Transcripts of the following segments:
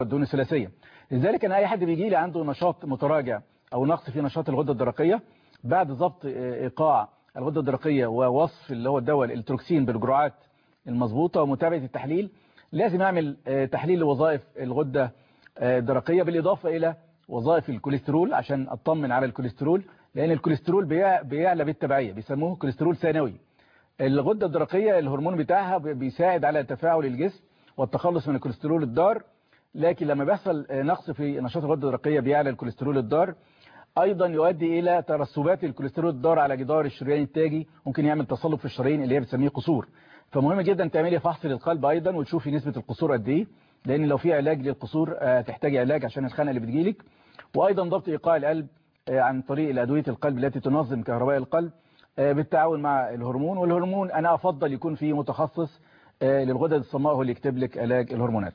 الدهون الثلاثيه لذلك انا اي حد بيجي لي عنده نشاط متراجع او نقص في نشاط الغده الدرقيه بعد ضبط ايقاع الغده الدرقيه ووصف اللي هو الدواء الالتروكسين بالجرعات المظبوطه ومتابعه التحليل لازم اعمل تحليل لوظائف الغده الدرقيه بالاضافه الى وظائف الكوليسترول عشان اطمن على الكوليسترول لان الكوليسترول بيعلى بالتبعيه بيسموه كوليسترول ثانوي الغده الدرقيه الهرمون بتاعها بيساعد على تفاعل الجسم والتخلص من الكوليسترول الضار لكن لما بيحصل نقص في نشاط الغده الدرقيه بيعلى الكوليسترول الضار ايضا يؤدي الى ترسبات الكوليسترول الضار على جدار الشريان التاجي ممكن يعمل تصلب في الشرايين اللي هي بتسميه قصور فمهم جدا تعملي فحص للقلب ايضا وتشوفي نسبه القصور قد ايه لان لو في علاج للقصور تحتاجي علاج عشان الخنقه اللي بتجيلك وايضا ضبط ايقاع القلب عن طريق ادويه القلب التي تنظم كهرباء القلب بالتعاون مع الهرمون والهرمون انا افضل يكون في متخصص للغدد الصماء هو اللي يكتب لك علاج الهرمونات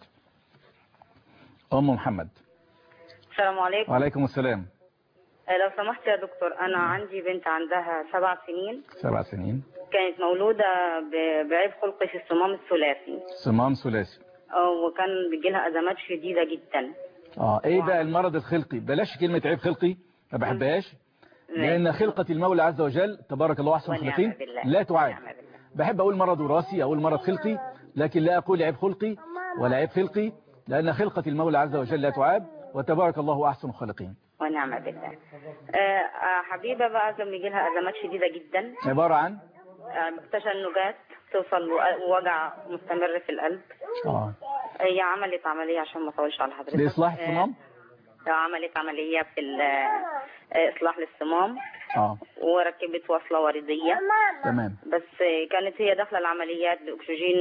ام محمد السلام عليكم وعليكم السلام لو سمحت يا دكتور انا عندي بنت عندها سبع سنين سبع سنين كانت مولودة بعيب خلقي في الصمام الثلاثي صمام ثلاثي وكان بيجي لها ازمات شديدة جدا اه ايه بقى المرض الخلقي بلاش كلمة عيب خلقي ما بحبهاش لان خلقة المولى عز وجل تبارك الله احسن الخالقين لا تعاد بحب اقول مرض وراثي اقول مرض خلقي لكن لا اقول عيب خلقي ولا عيب خلقي لان خلقة المولى عز وجل لا تعاب وتبارك الله احسن الخالقين ونعم بالله آه حبيبة بقى كان بيجي لها ازمات شديدة جدا عبارة عن تشنجات توصل وجع مستمر في القلب اه هي عملت عملية عشان ما اطولش على حضرتك لإصلاح الصمام آه عملت عملية في إصلاح للصمام اه وركبت وصلة وردية تمام بس كانت هي داخلة العمليات بأكسجين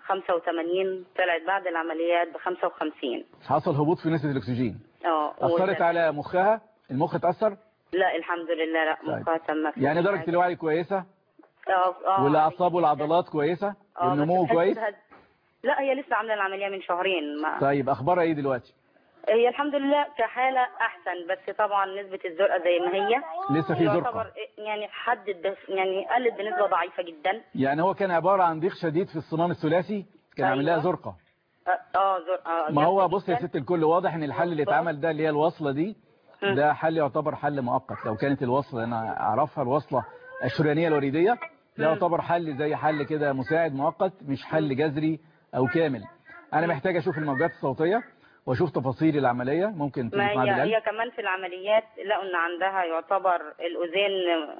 85 طلعت بعد العمليات ب 55 حصل هبوط في نسبة الأكسجين اه أثرت على مخها المخ اتأثر لا الحمد لله لا مخها تم يعني درجة الوعي كويسة اه اه والأعصاب والعضلات كويسة والنمو كويس لا هي لسه عاملة العملية من شهرين ما. طيب أخبارها إيه دلوقتي هي الحمد لله كحالة أحسن بس طبعا نسبة الزرقاء زي ما هي لسه في زرقاء يعني حدد يعني قلت بنسبة ضعيفة جدا يعني هو كان عبارة عن ضيق شديد في الصمام الثلاثي كان عامل لها زرقاء اه زرقاء ما هو بص يا ست الكل واضح ان الحل اللي اتعمل ده اللي هي الوصلة دي ده حل يعتبر حل مؤقت لو كانت الوصلة انا اعرفها الوصلة الشريانية الوريدية ده يعتبر حل زي حل كده مساعد مؤقت مش حل جذري او كامل انا محتاج اشوف الموجات الصوتية واشوف تفاصيل العملية ممكن ما هي, هي كمان في العمليات لقوا ان عندها يعتبر الاذين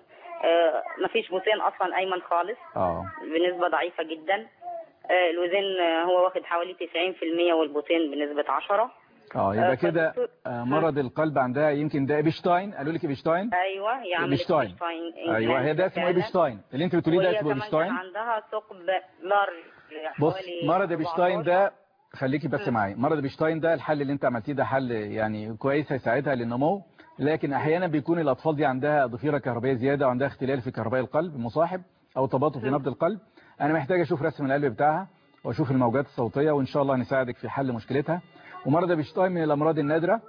آه مفيش بوتين اصلا ايمن خالص اه بنسبة ضعيفة جدا آه الاذين هو واخد حوالي 90% والبوتين بنسبة 10 اه يبقى كده آه مرض القلب عندها يمكن ده ايبشتاين قالوا لك ايبشتاين ايوه هي عملت ايبشتاين ايوه هي ده اسمه ايبشتاين اللي انت بتقوليه ده اسمه ايبشتاين عندها ثقب لارج بص مرض ايبشتاين ده خليكي بس معايا مرض بيشتاين ده الحل اللي انت عملتيه ده حل يعني كويس هيساعدها للنمو لكن احيانا بيكون الاطفال دي عندها ضفيره كهربائيه زياده وعندها اختلال في كهرباء القلب مصاحب او تباطؤ في نبض القلب انا محتاج اشوف رسم القلب بتاعها واشوف الموجات الصوتيه وان شاء الله هنساعدك في حل مشكلتها ومرض بيشتاين من الامراض النادره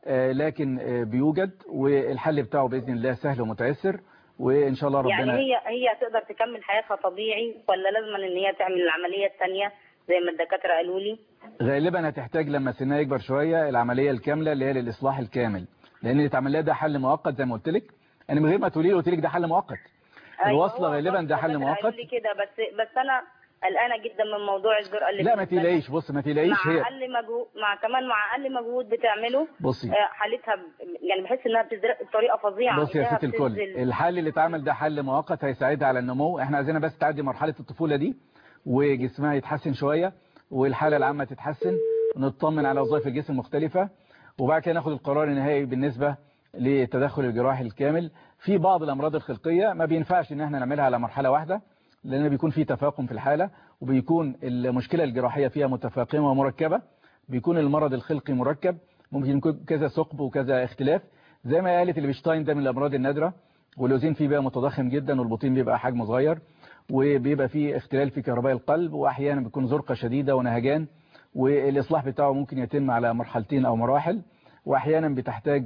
لكن بيوجد والحل بتاعه باذن الله سهل ومتيسر وان شاء الله ربنا يعني هي هي تقدر تكمل حياتها طبيعي ولا لازم ان هي تعمل العمليه الثانيه زي ما الدكاتره قالوا لي غالبا هتحتاج لما سنها يكبر شوية العملية الكاملة اللي هي للإصلاح الكامل لأن اللي اتعمل لها ده حل مؤقت زي ما قلت لك أنا من غير ما تقولي لي قلت لك ده حل مؤقت الوصلة غالبا ده حل مؤقت لي كده بس بس أنا قلقانه جدا من موضوع الجرأة اللي لا ما تقلقيش بص ما تقلقيش مع هي اقل مجهود مع كمان مع اقل مجهود بتعمله بصي حالتها ب... يعني بحس انها بتزرق بطريقه فظيعه بص يا ست الكل الحل اللي اتعمل ده حل مؤقت هيساعدها على النمو احنا عايزينها بس تعدي مرحله الطفوله دي وجسمها يتحسن شويه والحالة العامة تتحسن ونطمن على وظائف الجسم المختلفة وبعد كده ناخد القرار النهائي بالنسبة للتدخل الجراحي الكامل في بعض الأمراض الخلقية ما بينفعش ان احنا نعملها على مرحلة واحدة لأن بيكون في تفاقم في الحالة وبيكون المشكلة الجراحية فيها متفاقمة ومركبة بيكون المرض الخلقي مركب ممكن يكون كذا ثقب وكذا اختلاف زي ما قالت البشتاين ده من الأمراض النادرة والأوزين فيه بقى متضخم جدا والبطين بيبقى حجمه صغير وبيبقى فيه اختلال في كهرباء القلب وأحيانا بيكون زرقة شديدة ونهجان والإصلاح بتاعه ممكن يتم على مرحلتين أو مراحل وأحيانا بتحتاج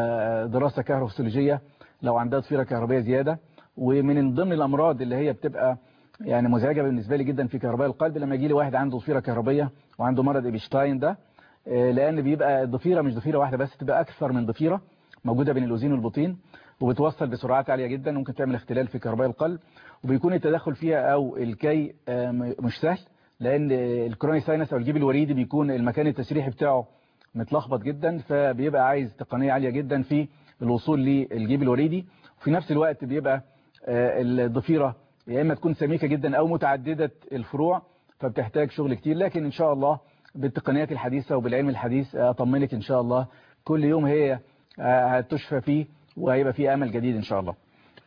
دراسة كهروفسيولوجية لو عندها ضفيرة كهربائية زيادة ومن ضمن الأمراض اللي هي بتبقى يعني مزعجة بالنسبة لي جدا في كهرباء القلب لما يجي لي واحد عنده ضفيرة كهربائية وعنده مرض إبشتاين ده آه، لان بيبقى الضفيره مش ضفيره واحده بس تبقى اكثر من ضفيره موجوده بين الاذين والبطين وبتوصل بسرعات عاليه جدا ممكن تعمل اختلال في كهرباء القلب وبيكون التدخل فيها او الكي آه، م- مش سهل لان الكروني ساينس او الجيب الوريدي بيكون المكان التسريحي بتاعه متلخبط جدا فبيبقى عايز تقنيه عاليه جدا في الوصول للجيب الوريدي وفي نفس الوقت بيبقى آه، الضفيره يا اما تكون سميكه جدا او متعدده الفروع فبتحتاج شغل كتير لكن ان شاء الله بالتقنيات الحديثه وبالعلم الحديث آه، اطمنك ان شاء الله كل يوم هي آه، هتشفى فيه وهيبقى فيه امل جديد ان شاء الله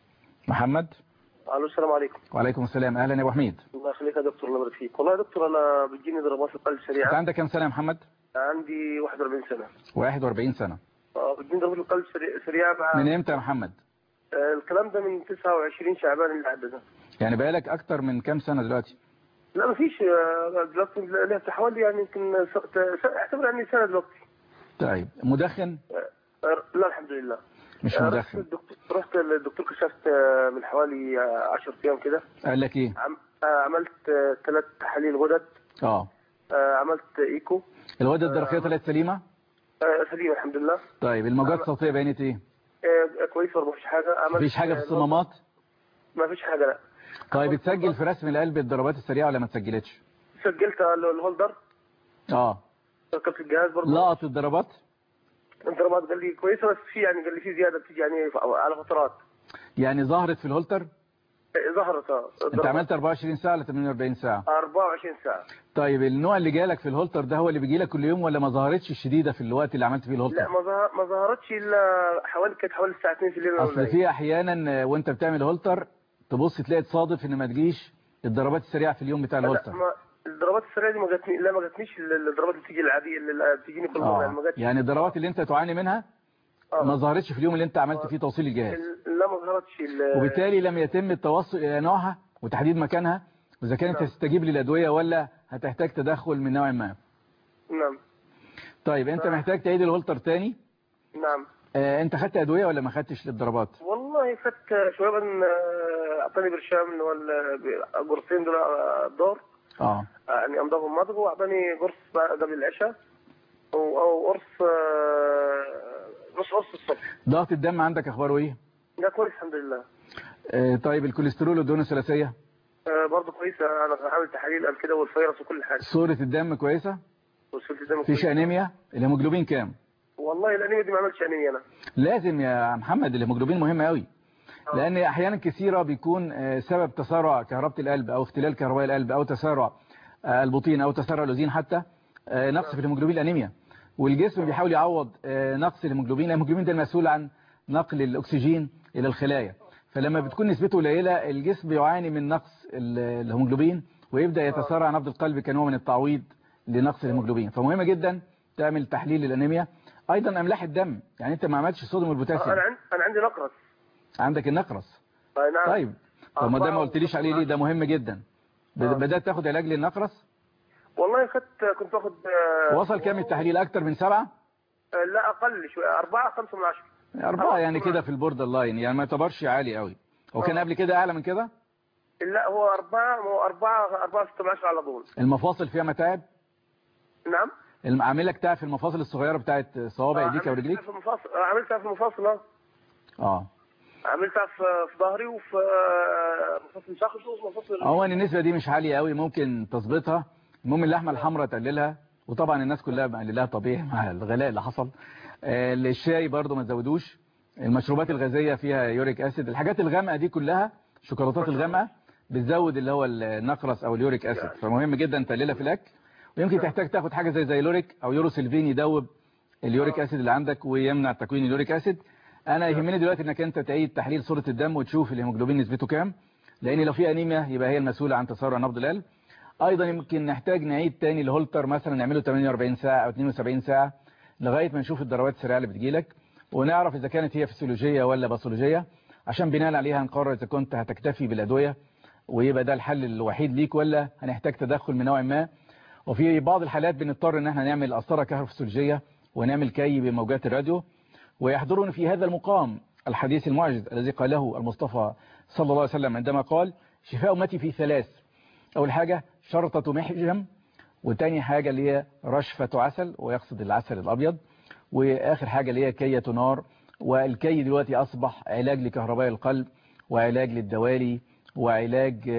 محمد الو السلام عليكم وعليكم السلام اهلا يا ابو حميد الله يخليك يا دكتور الله يبارك فيك والله يا دكتور انا بتجيني ضربات القلب انت سريعه عندك كام سنه يا محمد عندي 41 سنه 41 سنه آه، بتجيني ضربات القلب سريع- سريعه مع من امتى يا محمد آه، الكلام ده من 29 شعبان اللي عدى ده يعني بقالك اكتر من كام سنه دلوقتي لا ما فيش آه، دلوقتي لها حوالي يعني يمكن س- ت- س- اعتبر يعني سنه دلوقتي طيب مدخن آه، آه، لا الحمد لله مش آه، رحت مدخن الدكتور رحت للدكتور كشفت آه، من حوالي 10 ايام كده قال لك ايه عم- آه، عملت ثلاث تحاليل غدد اه آه، عملت ايكو الغده الدرقيه طلعت سليمه آه، سليم الحمد لله طيب الموجات الصوتيه بينت ايه آه، كويس ما فيش حاجه عملت مفيش حاجه في آه، الصمامات ما فيش حاجه لا طيب بتسجل في رسم القلب الضربات السريعه ولا ما تسجلتش سجلت ال- الهولدر اه ركبت الجهاز برضه لقط الضربات الضربات قال لي كويسه بس في يعني قال لي في زياده بتيجي يعني ف- على فترات يعني ظهرت في الهولتر إيه، ظهرت اه انت الضربات. عملت 24 ساعه ولا 48 ساعه 24 ساعه طيب النوع اللي جالك في الهولتر ده هو اللي بيجي لك كل يوم ولا ما ظهرتش الشديده في الوقت اللي عملت فيه لا الهولتر ما ظهر ما ظهرتش الا حوالي كانت حوالي الساعه 2 في الليل ولا اصل إيه. في احيانا وانت بتعمل هولتر تبص تلاقي تصادف ان ما تجيش الضربات السريعه في اليوم بتاع لا الهولتر ما الضربات السريعه دي ما جاتني لا ما جاتنيش ال- الضربات اللي بتيجي العاديه اللي بتجيني كل مره يعني ما اه جاتش يعني الضربات اللي انت تعاني منها آه. ما ظهرتش في اليوم اللي انت عملت فيه توصيل الجهاز ال- لا ما ظهرتش ال- وبالتالي لم يتم التوصل الى نوعها وتحديد مكانها واذا كانت نعم. تستجيب للادويه ولا هتحتاج تدخل من نوع ما نعم طيب انت نعم. محتاج تعيد الهولتر تاني نعم آه انت خدت ادويه ولا ما خدتش للضربات والله خدت شويه من آه، اعطاني برشام اللي هو ال- قرصين دول آه، الدور اه يعني امضاهم مضغ واعطاني قرص بعد- قبل العشاء او او قرص آه، نص قرص الصبح ضغط الدم عندك اخباره ايه ده كويس الحمد لله آه طيب الكوليسترول والدهون الثلاثيه آه، برضه كويسه انا عامل تحاليل قبل كده والفيروس وكل حاجه صوره الدم كويسه وصلت الدم فيش كويس. انيميا الهيموجلوبين كام والله الانيميا دي ما عملتش انيميا انا لازم يا محمد الهيموجلوبين مهم قوي لان احيانا كثيره بيكون آه، سبب تسارع كهربة القلب او اختلال كهرباء القلب او تسارع آه، البطين او تسارع الاذين حتى آه، نقص في الهيموجلوبين الانيميا والجسم بيحاول يعوض آه، نقص الهيموجلوبين الهيموجلوبين ده المسؤول عن نقل الاكسجين الى الخلايا فلما بتكون نسبته قليله الجسم بيعاني من نقص ال- الهيموجلوبين ويبدا يتسارع نبض القلب كنوع من التعويض لنقص الهيموجلوبين فمهم جدا تعمل تحليل الانيميا ايضا املاح الدم يعني انت ما عملتش الصوديوم آه، والبوتاسيوم انا عندي انا عندي نقرس عندك النقرس آه، نعم طيب طب ما ده ما أربعة قلتليش عليه ليه ده مهم جدا ب- آه. بدأت تاخد علاج للنقرس والله خدت كنت باخد آه، وصل كام التحليل اكتر من سبعة آه، لا اقل شويه أربعة خمسة من عشرة أربعة آه، يعني تمام. كده في البوردر لاين يعني ما يعتبرش عالي قوي هو كان آه. قبل كده اعلى من كده لا هو أربعة هو أربعة أربعة ستة من عشرة على طول المفاصل فيها متاعب نعم الم- عامل لك تعب في المفاصل الصغيره بتاعت صوابع آه، ايديك او عملتها رجليك في المفاصل آه، عملتها في المفاصل اه اه عملتها في في ظهري وفي آه، مفاصل شخص وفي مفاصل عموما النسبه دي مش عاليه قوي ممكن تظبطها المهم اللحمه الحمراء تقللها وطبعا الناس كلها مقللها طبيعي مع الغلاء اللي حصل آه، الشاي برضو ما تزودوش المشروبات الغازيه فيها يوريك اسيد الحاجات الغامقه دي كلها الشوكولاتات الغامقه بتزود اللي هو النقرس او اليوريك اسيد فمهم جدا تقللها في الاكل ويمكن تحتاج تاخد حاجه زي زيلوريك او يوروسيلفين يدوب اليوريك اسيد اللي عندك ويمنع تكوين اليوريك اسيد انا يهمني دلوقتي انك انت تعيد تحليل صوره الدم وتشوف الهيموجلوبين نسبته كام لان لو في انيميا يبقى هي المسؤوله عن تسارع نبض القلب ايضا يمكن نحتاج نعيد تاني الهولتر مثلا نعمله 48 ساعه او 72 ساعه لغايه ما نشوف الضربات السريعه اللي بتجيلك ونعرف اذا كانت هي فسيولوجيه ولا باثولوجيه عشان بناء عليها نقرر اذا كنت هتكتفي بالادويه ويبقى ده الحل الوحيد ليك ولا هنحتاج تدخل من نوع ما وفي بعض الحالات بنضطر ان احنا نعمل قسطره كهروفسيولوجيه ونعمل كي بموجات الراديو ويحضرني في هذا المقام الحديث المعجز الذي قاله المصطفى صلى الله عليه وسلم عندما قال شفاء أمتي في ثلاث أول حاجة شرطة محجم وتاني حاجة اللي هي رشفة عسل ويقصد العسل الأبيض وآخر حاجة اللي هي كية نار والكي دلوقتي أصبح علاج لكهرباء القلب وعلاج للدوالي وعلاج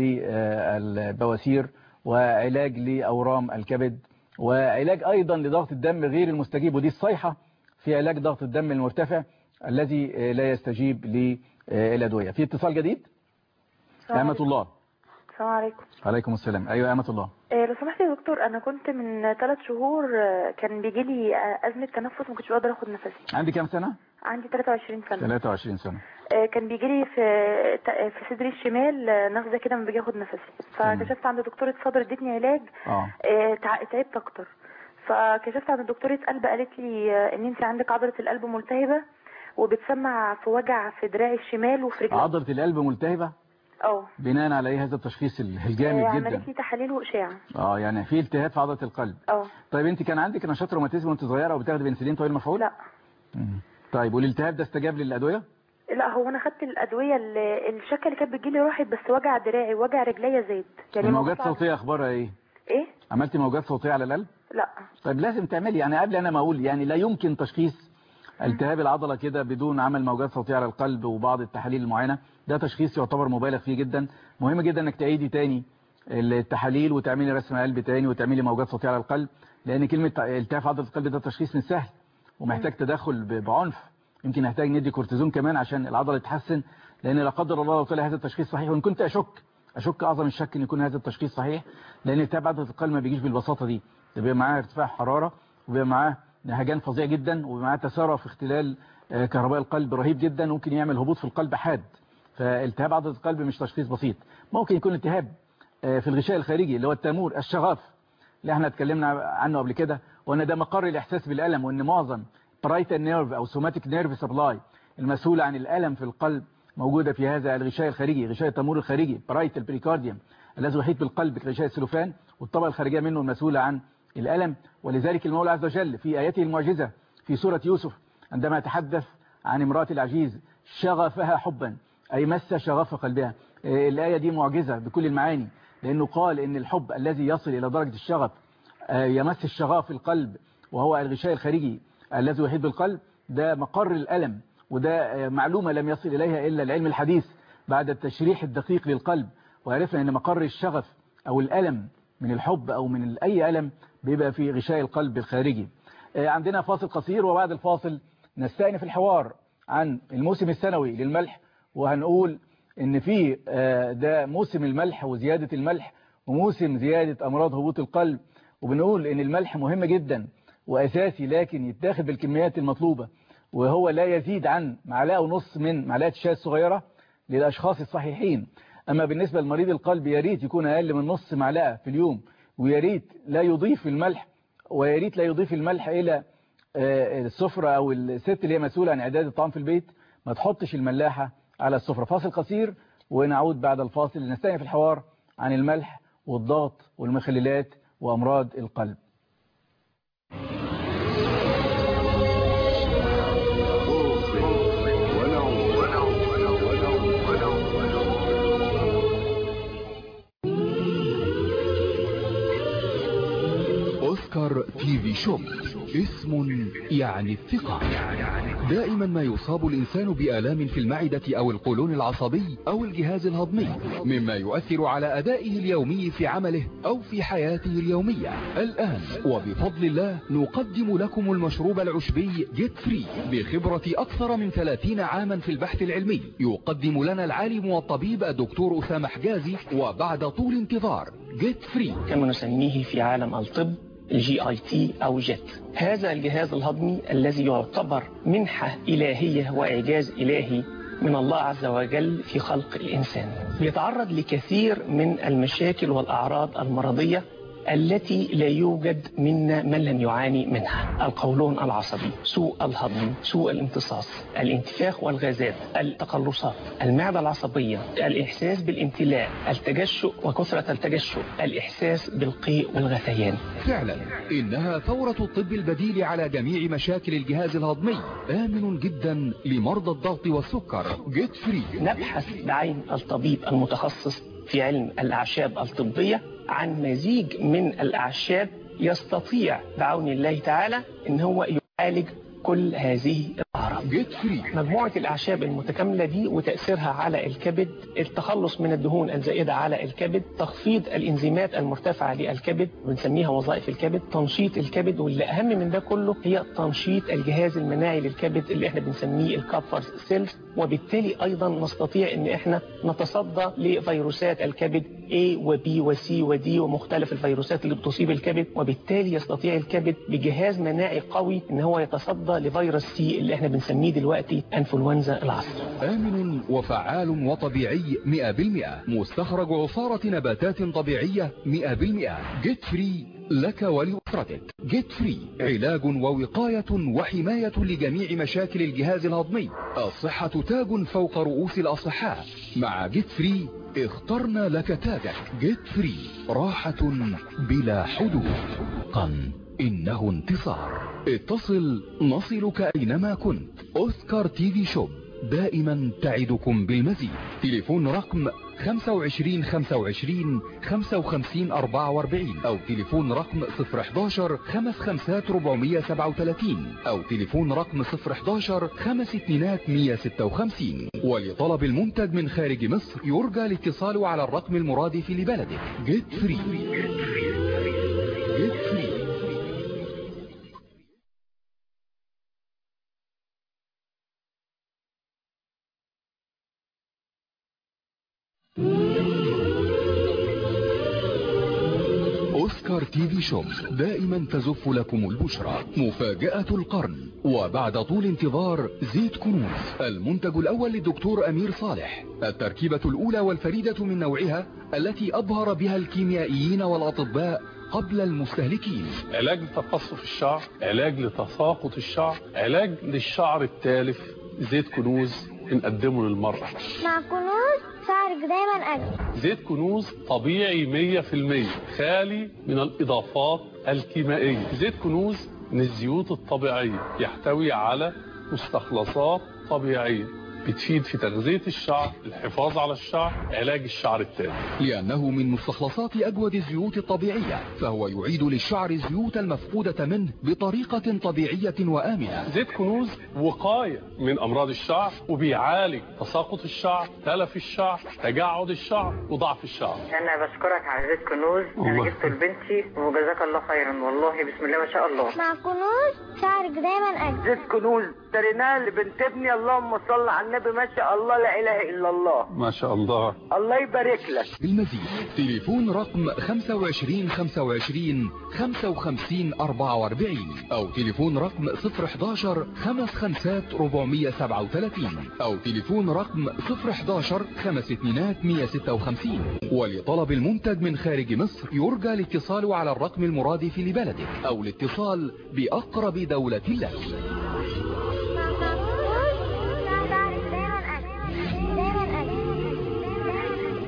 للبواسير وعلاج لأورام الكبد وعلاج أيضا لضغط الدم غير المستجيب ودي الصيحة في علاج ضغط الدم المرتفع الذي لا يستجيب للأدوية في اتصال جديد أمة الله السلام عليكم عليكم السلام أيوة أمة الله إيه لو سمحت يا دكتور انا كنت من ثلاث شهور آه، كان بيجي لي آه، ازمه تنفس ما كنتش بقدر اخد نفسي عندي كام سنة عندي 23 سنه 23 سنة آه، كان بيجي لي في ت- في صدري الشمال آه، نغزه كده لما باجي اخد نفسي فكشفت عند دكتوره صدر ادتني علاج اه آه، تع- تعبت اكتر فكشفت عند دكتوره قلب قالت لي آه، ان انت عندك عضله القلب ملتهبه وبتسمع في وجع في دراعي الشمال وفي رجلي عضلة القلب ملتهبة اه بناء على ايه هذا التشخيص آه، الجامد عملت جدا لي تحاليل واشعه اه يعني في التهاب في عضلة القلب اه طيب انت كان عندك نشاط روماتيزم وانت صغيرة وبتاخدي بنسلين طويل المفعول لا مم. طيب والالتهاب ده استجاب للأدوية لا هو انا خدت الادويه اللي الشكه اللي كانت بتجيلي راحت بس وجع دراعي وجع رجليا زاد الموجات موجود الصوتية اخبارها ايه ايه عملتي موجات صوتية على القلب لا طيب لازم تعملي يعني قبل انا ما اقول يعني لا يمكن تشخيص التهاب العضلة كده بدون عمل موجات صوتية على القلب وبعض التحاليل المعينة ده تشخيص يعتبر مبالغ فيه جدا مهم جدا انك تعيدي تاني التحاليل وتعملي رسم قلب تاني وتعملي موجات صوتية على القلب لان كلمة التهاب في عضلة القلب ده تشخيص مش سهل ومحتاج تدخل ب- بعنف يمكن نحتاج ندي كورتيزون كمان عشان العضلة تتحسن لان لا قدر الله لو طلع هذا التشخيص صحيح وان كنت اشك اشك اعظم الشك ان يكون هذا التشخيص صحيح لان التهاب عضلة القلب ما بيجيش بالبساطة دي ده بيبقى معاه ارتفاع حرارة وبيبقى معاه نهجان فظيع جدا وبيبقى معاه تسارع في اختلال آه، كهرباء القلب رهيب جدا ممكن يعمل هبوط في القلب حاد فالتهاب عضلة القلب مش تشخيص بسيط ممكن يكون التهاب آه، في الغشاء الخارجي اللي هو التامور الشغاف اللي احنا اتكلمنا عنه قبل كده وان ده مقر الاحساس بالالم وان معظم برايتال نيرف او سوماتيك نيرف سبلاي المسؤولة عن الالم في القلب موجودة في هذا الغشاء الخارجي غشاء التامور الخارجي برايتال بريكارديوم الذي يحيط بالقلب كغشاء السلوفان والطبقة الخارجية منه المسؤولة عن الألم ولذلك المولى عز وجل في آياته المعجزة في سورة يوسف عندما يتحدث عن امرأة العجيز شغفها حبا أي مس شغف قلبها آه، الآية دي معجزة بكل المعاني لأنه قال إن الحب الذي يصل إلى درجة الشغف آه، يمس الشغف القلب وهو الغشاء الخارجي الذي يحيط بالقلب ده مقر الألم وده آه، معلومة لم يصل إليها إلا العلم الحديث بعد التشريح الدقيق للقلب وعرفنا أن مقر الشغف أو الألم من الحب أو من أي ألم بيبقى في غشاء القلب الخارجي آه، عندنا فاصل قصير وبعد الفاصل نستأنف الحوار عن الموسم السنوي للملح وهنقول ان في آه، ده موسم الملح وزيادة الملح وموسم زيادة أمراض هبوط القلب وبنقول ان الملح مهم جدا وأساسي لكن يتاخد بالكميات المطلوبة وهو لا يزيد عن معلقة ونص من معلقة الشاي الصغيرة للأشخاص الصحيحين أما بالنسبة لمريض القلب يا ريت يكون أقل من نص معلقة في اليوم ويا ريت لا يضيف الملح ويا ريت لا يضيف الملح إلى آه، السفرة أو الست اللي هي مسؤولة عن إعداد الطعام في البيت ما تحطش الملاحة على السفرة فاصل قصير ونعود بعد الفاصل لنستأنف الحوار عن الملح والضغط والمخللات وأمراض القلب أوسكار تي في شوب اسم يعني الثقة دائما ما يصاب الإنسان بآلام في المعدة أو القولون العصبي أو الجهاز الهضمي مما يؤثر على أدائه اليومي في عمله أو في حياته اليومية الآن وبفضل الله نقدم لكم المشروب العشبي جيت فري بخبرة أكثر من 30 عاما في البحث العلمي يقدم لنا العالم والطبيب الدكتور أسامة حجازي وبعد طول انتظار جيت فري كما نسميه في عالم الطب الجي اي تي او جيت هذا الجهاز الهضمي الذي يعتبر منحة إلهية وإعجاز إلهي من الله عز وجل في خلق الإنسان يتعرض لكثير من المشاكل والأعراض المرضية التي لا يوجد منا من لم يعاني منها القولون العصبي سوء الهضم سوء الامتصاص الانتفاخ والغازات التقلصات المعدة العصبية الإحساس بالامتلاء التجشؤ وكثرة التجشؤ الإحساس بالقيء والغثيان فعلا إنها ثورة الطب البديل على جميع مشاكل الجهاز الهضمي آمن جدا لمرضى الضغط والسكر جيت فري نبحث بعين الطبيب المتخصص في علم الأعشاب الطبية عن مزيج من الأعشاب يستطيع بعون الله تعالى ان هو يعالج كل هذه الأعراض جيت فري مجموعة الأعشاب المتكاملة دي وتأثيرها على الكبد التخلص من الدهون الزائدة على الكبد تخفيض الإنزيمات المرتفعة للكبد بنسميها وظائف الكبد تنشيط الكبد واللي أهم من ده كله هي تنشيط الجهاز المناعي للكبد اللي احنا بنسميه الكابفر سيلز وبالتالي أيضا نستطيع ان احنا نتصدى لفيروسات الكبد A و B و C و D ومختلف الفيروسات اللي بتصيب الكبد وبالتالي يستطيع الكبد بجهاز مناعي قوي ان هو يتصدى لفيروس سي اللي احنا بنسميه دلوقتي انفلونزا العصر آمن وفعال وطبيعي 100% مستخرج عصارة نباتات طبيعية 100% جيت فري لك ولأسرتك جيت فري علاج ووقاية وحماية لجميع مشاكل الجهاز الهضمي الصحة تاج فوق رؤوس الأصحاء مع جيت فري اخترنا لك تاجك جيت فري راحة بلا حدود قن إنه انتصار اتصل نصلك أينما كنت أوسكار تي في شوب دائما تعدكم بالمزيد تليفون رقم 25 25 55 44 أو تليفون رقم 011 55 437 أو تليفون رقم 011 5 2 156 ولطلب المنتج من خارج مصر يرجى الاتصال على الرقم المرادف لبلدك جيت فري جيت فري أوسكار تي في شوب دائما تزف لكم البشرى مفاجأة القرن وبعد طول انتظار زيت كنوز المنتج الأول للدكتور أمير صالح التركيبة الأولى والفريدة من نوعها التي أبهر بها الكيميائيين والأطباء قبل المستهلكين علاج لتقصف الشعر علاج لتساقط الشعر علاج للشعر التالف زيت كنوز بنقدمه للمرأة مع كنوز شعرك دايما أجمل زيت كنوز طبيعي 100% خالي من الإضافات الكيميائية زيت كنوز من الزيوت الطبيعية يحتوي على مستخلصات طبيعية بتفيد في تغذية الشعر الحفاظ على الشعر علاج الشعر التالف لأنه من مستخلصات أجود الزيوت الطبيعية فهو يعيد للشعر الزيوت المفقودة منه بطريقة طبيعية وآمنة زيت كنوز وقاية من أمراض الشعر وبيعالج تساقط الشعر تلف الشعر تجعد الشعر وضعف الشعر انا بشكرك على زيت كنوز الله. انا جبته لبنتي وجزاك الله خيرا والله بسم الله ما شاء الله مع كنوز شعرك دايما أجمل زيت كنوز اشتريناه لبنت ابني اللهم صل على النبي ما شاء الله لا اله الا الله ما شاء الله الله يبارك لك بالمزيد تليفون رقم 25 25 55 44 أو تليفون رقم 011 55 437 أو تليفون رقم 011 52 156 ولطلب المنتج من خارج مصر يرجى الاتصال على الرقم المرادف لبلدك أو الاتصال بأقرب دولة لك مع كنوز شعرك دايما أجمل دايما أجمل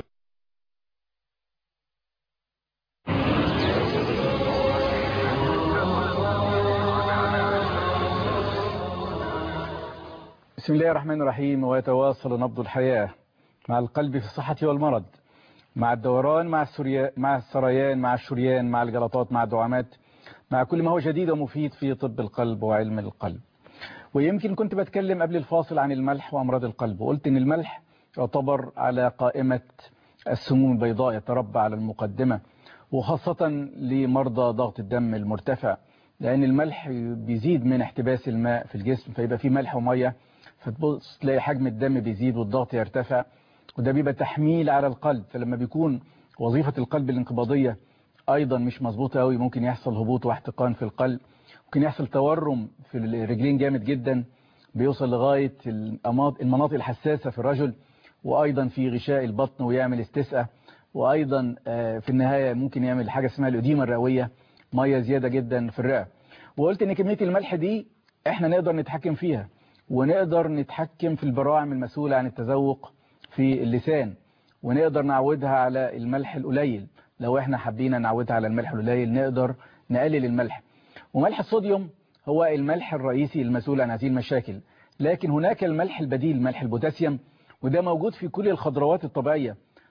بسم الله الرحمن الرحيم ويتواصل نبض الحياة مع القلب في الصحة والمرض مع الدوران مع السريان مع السريان مع الشريان مع الجلطات مع الدعامات مع كل ما هو جديد ومفيد في طب القلب وعلم القلب ويمكن كنت بتكلم قبل الفاصل عن الملح وأمراض القلب وقلت إن الملح يعتبر على قائمة السموم البيضاء يتربى على المقدمة وخاصة لمرضى ضغط الدم المرتفع لأن الملح بيزيد من احتباس الماء في الجسم فيبقى فيه ملح ومية فتبص تلاقي حجم الدم بيزيد والضغط يرتفع وده بيبقى تحميل على القلب فلما بيكون وظيفة القلب الانقباضية أيضا مش مظبوطة قوي ممكن يحصل هبوط واحتقان في القلب ممكن يحصل تورم في الرجلين جامد جدا بيوصل لغاية الأماط- المناطق الحساسة في الرجل وأيضا في غشاء البطن ويعمل استسقاء وأيضا آه، في النهاية ممكن يعمل حاجة اسمها الأديمة الرئوية مية زيادة جدا في الرئة وقلت إن كمية الملح دي إحنا نقدر نتحكم فيها ونقدر نتحكم في البراعم المسؤولة عن التذوق في اللسان ونقدر نعودها على الملح القليل لو احنا حابين نعودها على الملح القليل نقدر نقلل الملح وملح الصوديوم هو الملح الرئيسي المسؤول عن هذه المشاكل لكن هناك الملح البديل ملح البوتاسيوم وده موجود في كل الخضروات الطبيعية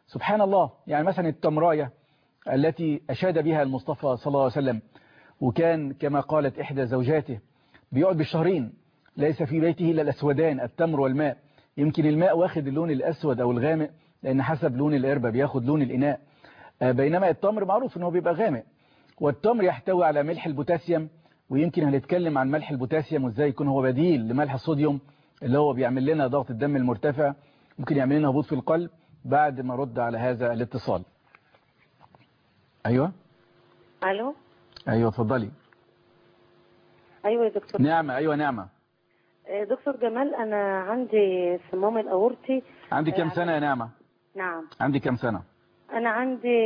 سبحان الله يعني مثلا التمراية التي أشاد بها المصطفى صلى الله عليه وسلم وكان كما قالت إحدى زوجاته بيقعد بالشهرين ليس في بيته إلا الأسودان التمر والماء يمكن الماء واخد اللون الأسود أو الغامق لأن حسب لون القربة بياخد لون الإناء آه، بينما التمر معروف أنه بيبقى غامق والتمر يحتوي على ملح البوتاسيوم ويمكن هنتكلم عن ملح البوتاسيوم وازاي يكون هو بديل لملح الصوديوم اللي هو بيعمل لنا ضغط الدم المرتفع ممكن يعمل لنا هبوط في القلب بعد ما رد على هذا الاتصال ايوه الو ايوه اتفضلي ايوه يا دكتور نعمه ايوه نعمه آه، دكتور جمال انا عندي صمام الاورطي عندي كام سنه يا نعمه نعم عندي كام سنه انا عندي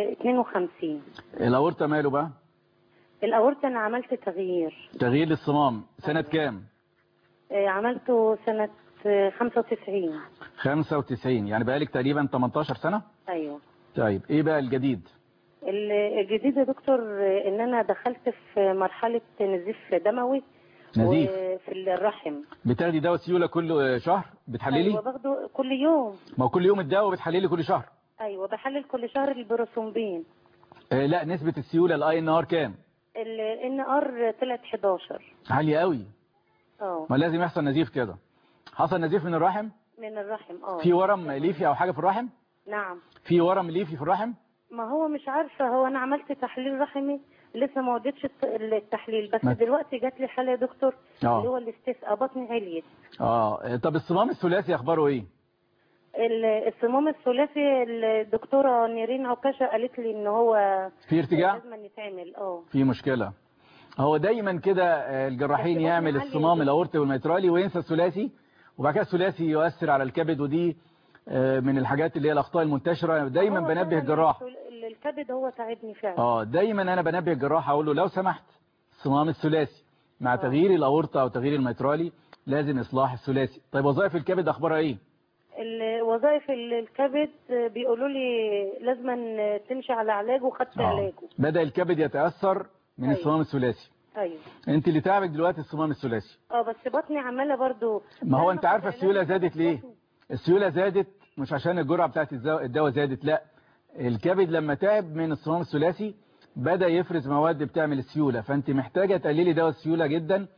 52 الاورطه ماله بقى الاورطه انا عملت تغيير تغيير للصمام سنه كام آه، عملته سنه آه، 95 95 يعني بقالك تقريبا 18 سنه ايوه طيب ايه بقى الجديد ال- الجديد يا دكتور آه، ان انا دخلت في مرحله نزيف دموي نزيف. وفي الرحم بتاخدي دواء سيوله كل شهر بتحللي ايوه باخده كل يوم ما هو كل يوم الدواء بتحللي كل شهر ايوه بحلل كل شهر البروسومبين آه لا نسبة السيولة الاي ان ار كام الان ار طلعت 11 عالية قوي اه ما لازم يحصل نزيف كده حصل نزيف من الرحم من الرحم اه في ورم ليفي او حاجة في الرحم نعم في ورم ليفي في الرحم ما هو مش عارفه هو انا عملت تحليل رحمي لسه ما وديتش الت- التحليل بس ما- دلوقتي جات لي حاله يا دكتور آه. اللي هو الاستسقاء بطني عليت اه طب الصمام الثلاثي اخباره ايه ال- الصمام الثلاثي الدكتوره نيرين عكاشه قالت لي ان هو في ارتجاع لازم يتعمل اه في مشكلة هو دايما كده آه، الجراحين بس يعمل بطني عالية الصمام جدا. الاورطي والميترالي وينسى الثلاثي وبعد كده الثلاثي يؤثر على الكبد ودي آه، من الحاجات اللي هي الاخطاء المنتشرة دايما هو بنبه فعلاً الجراح الثل- الكبد هو تعبني فعلا اه دايما انا بنبه الجراح اقول له لو سمحت الصمام الثلاثي مع تغيير الاورطه او تغيير الميترالي لازم اصلاح الثلاثي طيب وظائف الكبد اخبارها ايه ال- وظائف ال- الكبد بيقولوا لي لازم تمشي على علاج وخدت آه. علاجه بدا الكبد يتاثر من أيوة. الصمام الثلاثي ايوه انت اللي تعبك دلوقتي الصمام الثلاثي اه بس بطني عماله برضو ما هو لما انت عارفه خدت السيوله علاج زادت ليه السيوله زادت مش عشان الجرعه بتاعت الزو- الدواء زادت لا الكبد لما تعب من الصمام الثلاثي بدا يفرز مواد بتعمل السيوله فانت محتاجه تقللي دواء السيوله جدا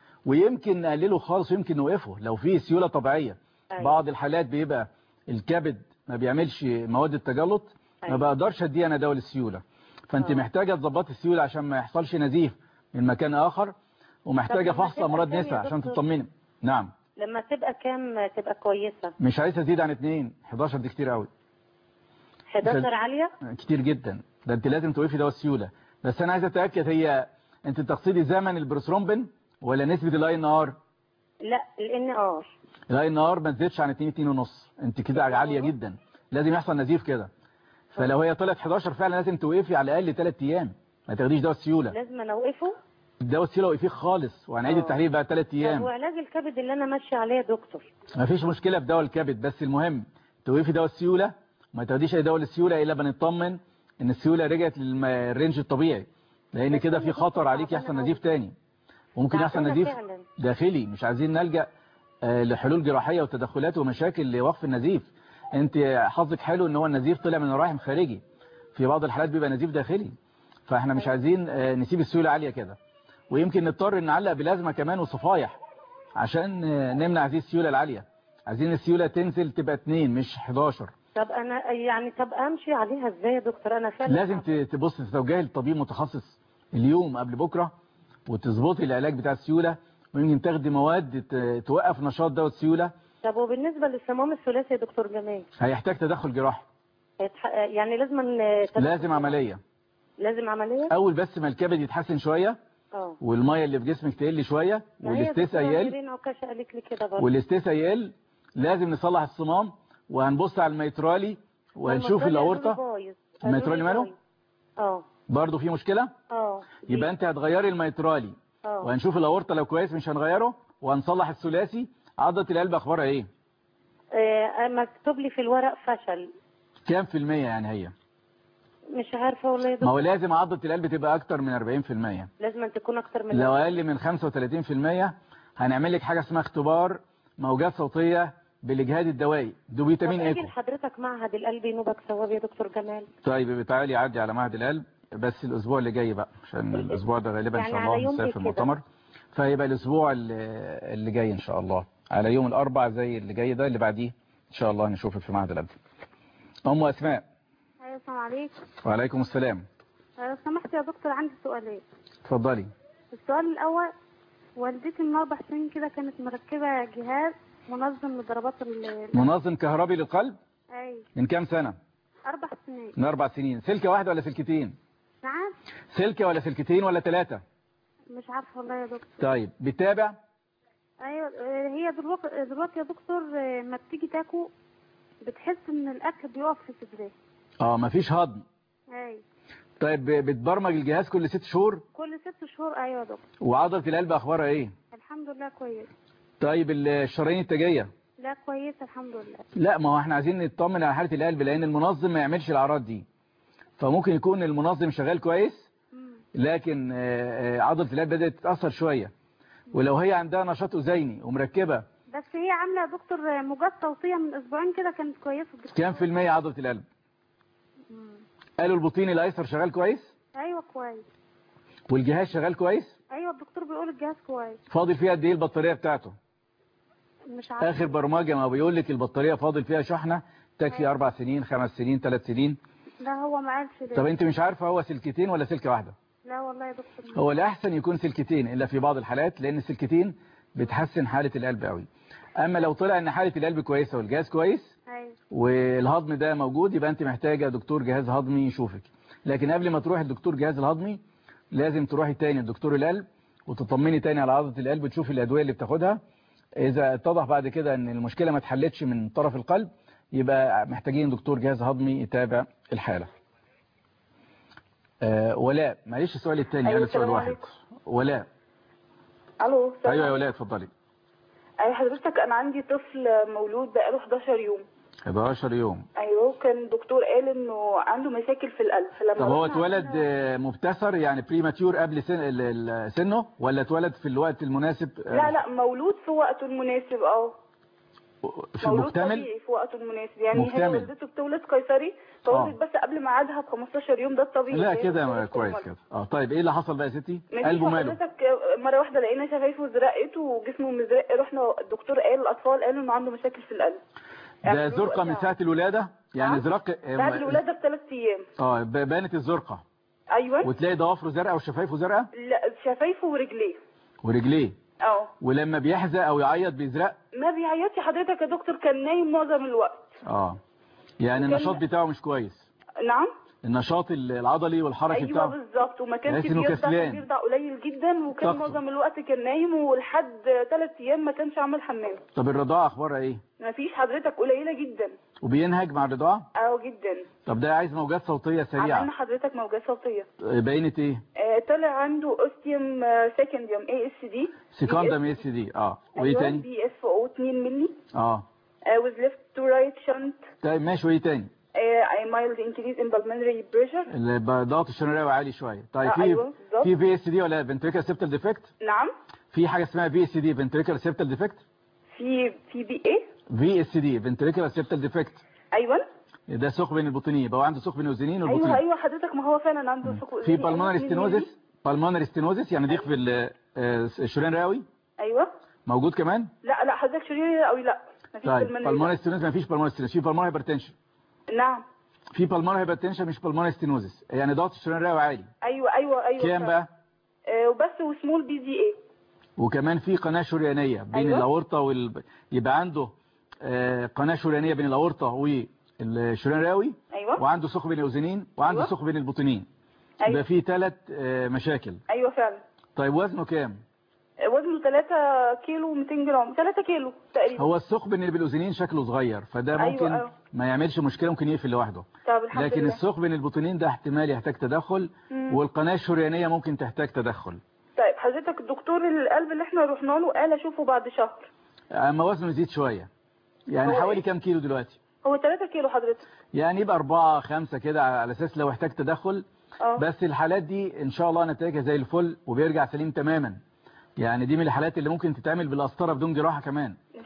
ويمكن نقلله خالص ويمكن نوقفه لو في سيوله طبيعيه أيوة. بعض الحالات بيبقى الكبد ما بيعملش مواد التجلط ما أيوة. بقدرش اديه انا دواء السيوله فانت آه. محتاجه تظبطي السيوله عشان ما يحصلش نزيف من مكان اخر ومحتاجه طب لما فحص تبقى امراض كام يا نسا عشان دكتور؟ تطمني نعم لما تبقى كام تبقى كويسه مش عايز تزيد عن 2 11 دي كتير قوي 11 عاليه كتير جدا ده انت لازم توقفي دواء السيوله بس انا عايز اتاكد هي انت تقصدي زمن البروثرومبين ولا نسبه الاي ان ار لا الان ار الاي ان ار ما تزيدش عن 2 2 ونص انت كده عاليه جدا لازم يحصل نزيف كده فلو هي طلعت 11 فعلا لازم توقفي على الاقل 3 ايام ما تاخديش دواء السيوله لازم اوقفه الدواء السيوله وقفيه خالص وهنعيد آه. التحليل بعد 3 طب ايام وعلاج الكبد اللي انا ماشيه عليه يا دكتور ما فيش مشكله في دواء الكبد بس المهم توقفي دواء السيوله وما تاخديش اي دواء للسيوله الا بنطمن ان السيوله رجعت للرينج الطبيعي لان بس كده أنا في خطر دكتور عليك يحصل تعبانة نزيف تاني وممكن يحصل تعبانة نزيف فعلا. داخلي مش عايزين نلجأ آه، لحلول جراحية وتدخلات ومشاكل لوقف النزيف انت حظك حلو ان هو النزيف طلع من الرحم خارجي في بعض الحالات بيبقى نزيف داخلي فاحنا مش عايزين آه، نسيب السيولة عالية كده ويمكن نضطر نعلق بلازمة كمان وصفايح عشان آه، نمنع هذه السيولة العالية عايزين السيولة تنزل تبقى 2 مش 11 طب انا يعني طب امشي عليها ازاي يا دكتور انا فعلا لازم ت- تبص تتوجهي لطبيب متخصص اليوم قبل بكرة وتظبطي العلاج بتاع السيولة ويمكن تاخدي مواد ت- توقف نشاط دواء السيولة طب وبالنسبه للصمام الثلاثي يا دكتور جمال هيحتاج تدخل جراحي هيتح- يعني لازم لازم عملية لازم عمليه اول بس ما الكبد يتحسن شوية اه والمية اللي في جسمك تقل شوية ما هي والاستسا دكتورة يقل نيرين عكاشة قالت لي كده برضه والاستسا يقل لازم نصلح الصمام وهنبص على الميترالي وهنشوف الميترالي قالوا لي الاورطة بايظ. قالوا الميترالي لي ماله بايظ. اه برضه في مشكلة اه يبقى انت هتغيري الميترالي اه وهنشوف الاورطة لو كويس مش هنغيره وهنصلح الثلاثي عضلة القلب اخبارها ايه آه، مكتوب لي في الورق فشل كام في المية يعني هي مش عارفه والله يا ما هو دكتور لازم عضلة القلب تبقى اكتر من 40% لازم أن تكون اكتر من لو اقل من 35% هنعمل لك حاجة اسمها اختبار موجات صوتية بالاجهاد الدوائي ده فيتامين طب اجي ايكو لحضرتك معهد القلب نوبك ثواب يا دكتور جمال طيب تعالي عدي على معهد القلب بس الاسبوع اللي جاي بقى عشان الاسبوع ده غالبا ان يعني شاء على الله يوم نسافر إيه كده؟ المؤتمر فيبقى الاسبوع اللي اللي جاي ان شاء الله على يوم الاربع زي اللي جاي ده اللي بعديه ان شاء الله نشوفك في معهد القلب ام اسماء ايوه السلام عليكم وعليكم السلام لو سمحت يا دكتور عندي سؤالين اتفضلي السؤال الاول والدتي من اربع سنين كده كانت مركبه جهاز منظم لضربات ال منظم كهربي للقلب اي من كام سنة اربع سنين من اربع سنين سلكة واحدة ولا سلكتين نعم سلكة ولا سلكتين ولا ثلاثة مش عارفه والله يا دكتور طيب بتتابع ايوه آه، هي دلوقتي دلوقتي يا دكتور آه، ما بتيجي تاكل بتحس ان الاكل بيقف في صدرها اه مفيش هضم اي طيب بتبرمج الجهاز كل ست شهور كل ست شهور ايوه يا دكتور وعضلة القلب اخبارها ايه الحمد لله كويس طيب الشرايين التاجية لا كويسه الحمد لله لا ما هو احنا عايزين نطمن على حالة القلب لان المنظم ما يعملش الاعراض دي فممكن يكون المنظم شغال كويس لكن آه، آه، عضلة القلب بدأت تتأثر شوية ولو هي عندها نشاط أذيني ومركبة بس هي عامله يا دكتور آه، موجات صوتيه من اسبوعين كده كانت كويسه الدكتور. كام في المية عضلة القلب قالوا البطين الأيسر شغال كويس ايوه كويس والجهاز شغال كويس ايوه الدكتور بيقول الجهاز كويس فاضل فيها قد ايه البطارية بتاعته مش عارفه آخر برمجة ما بيقول لك البطارية فاضل فيها شحنة تكفي أربع سنين خمس سنين ثلاث سنين لا هو ما قالش ليه طب أنت مش عارفة هو سلكتين ولا سلكة واحدة لا والله يا دكتور هو الأحسن يكون سلكتين إلا في بعض الحالات لأن السلكتين بتحسن حالة القلب قوي أما لو طلع إن حالة القلب كويسة والجهاز كويس ايوه والهضم ده موجود يبقى أنت محتاجة دكتور جهاز هضمي يشوفك لكن قبل ما تروح الدكتور جهاز الهضمي لازم تروحي تاني لدكتور القلب وتطمني تاني على عضلة القلب وتشوفي الأدوية اللي بتاخدها إذا اتضح بعد كده إن المشكلة ما اتحلتش من طرف القلب يبقى محتاجين دكتور جهاز هضمي يتابع الحالة آه ولاء معلش السؤال الثاني أيوة، أنا سؤال السلام واحد عليكم. ولاء الو السلام أيوة يا عليكم. ولاء اتفضلي ايوه حضرتك انا عندي طفل مولود بقاله 11 يوم 11 يوم ايوه كان الدكتور قال انه عنده مشاكل في القلب فلما طب هو رحنا اتولد آه، مبتسر يعني بريماتيور قبل سن ال- ال- سنه ولا اتولد في الوقت المناسب آه، لا لا مولود في وقته المناسب اه في مولود مكتمل طبيعي في وقته المناسب يعني هي مكتمل. والدته بتولد قيصري فولدت بس قبل ميعادها ب 15 يوم ده الطبيعي لا هي كده بتولد كويس كل كده اه طيب ايه اللي حصل بقى يا ستي ماشي قلبه ماله حضرتك مرة واحدة لقينا شفايفه زرقت وجسمه مزرق رحنا الدكتور قال الأطفال قالوا إنه عنده مشاكل في القلب ده زرقة من ساعة الولادة يعني زرق بعد الولادة بثلاث أيام اه ب- بانت الزرقة أيوه وتلاقي ضوافره زرقاء وشفايفه زرقاء لا شفايفه ورجليه ورجليه اه ولما بيحزق او يعيط بيزرق ما بيعيطش حضرتك يا دكتور كان نايم معظم الوقت اه يعني وكان- النشاط بتاعه مش كويس نعم النشاط ال- العضلي والحركي ايوه بتاعه بالظبط وما كانش تحس إنه بيرضع كسلان. بيرضع قليل جدا وكان طاقته. معظم الوقت كان نايم ولحد ثلاث ايام ما كانش عامل حمام طب الرضاعة اخبارها ايه ما فيش حضرتك قليله جدا وبينهج مع الرضاعة اه جدا طب ده عايز موجات صوتية سريعة عملنا حضرتك موجات صوتيه بينت ايه آه طلع عنده اوستيوم سكنديوم اي اس دي سيكوندم اس دي اه وايه تاني بي اس او 2 مللي اه with left to right shunt طيب ماشي وايه تاني uh, mild increase in pulmonary pressure الضغط الشريري عالي شويه طيب آه، في أيوة، بالظبط. في في اس دي ولا فنتريكال سيبتال ديفكت نعم في حاجه اسمها في اس دي فنتريكال سيبتال ديفكت في في بي ايه في اس دي فنتريكال سيبتال ديفكت ايوه ده ثقب بين البطينيه يبقى هو عنده ثقب بين الاذنين والبطين ايوه ايوه حضرتك ما هو فعلا عنده ثقوب في أذني. بالمونري أيوة، ستينوزس بالمونري ستينوزس يعني ضيق في ال- آه، الشريان الرئوي ايوه موجود كمان لا لا حضرتك شرير قوي لا مفيش طيب بالمنري بالمونري ستينوزس ما فيش بالمونري ستينوزس في بالمونري هايبرتنشن نعم في بالمونري هايبرتنشن مش بالمونري ستينوزس يعني ضغط الشريان الرئوي عالي ايوه ايوه ايوه كام فعلا. بقى آه وبس وسمول بي دي اي وكمان في قناة شريانية بين أيوة. الأورطة وال... يبقى عنده آه، قناة شريانية بين الأورطة والشريان الرئوي ايوه وعنده ثقب بين الأذنين وعنده أيوة. ثقب بين البطينين أيوة. يبقى في ثلاث مشاكل ايوه فعلا طيب وزنه كام آه، وزنه 3 كيلو 200 جرام 3 كيلو تقريبا هو الثقب اللي بين الأذنين شكله صغير فده أيوة، ممكن أيوة. ما يعملش مشكلة ممكن يقفل لوحده طب الحمد لكن لله الثقب بين البطينين ده احتمال يحتاج تدخل مم. والقناة الشريانية ممكن تحتاج تدخل طيب حضرتك الدكتور القلب اللي احنا رحنا له قال اشوفه بعد شهر أما وزنه يزيد شوية يعني هو حوالي إيه؟ كام كيلو دلوقتي هو 3 كيلو حضرتك يعني يبقى أربعة خمسة كده على أساس لو احتاج تدخل اه بس الحالات دي إن شاء الله نتائجها زي الفل وبيرجع سليم تماما يعني دي من الحالات اللي ممكن تتعمل بالقسطرة بدون جراحة كمان ان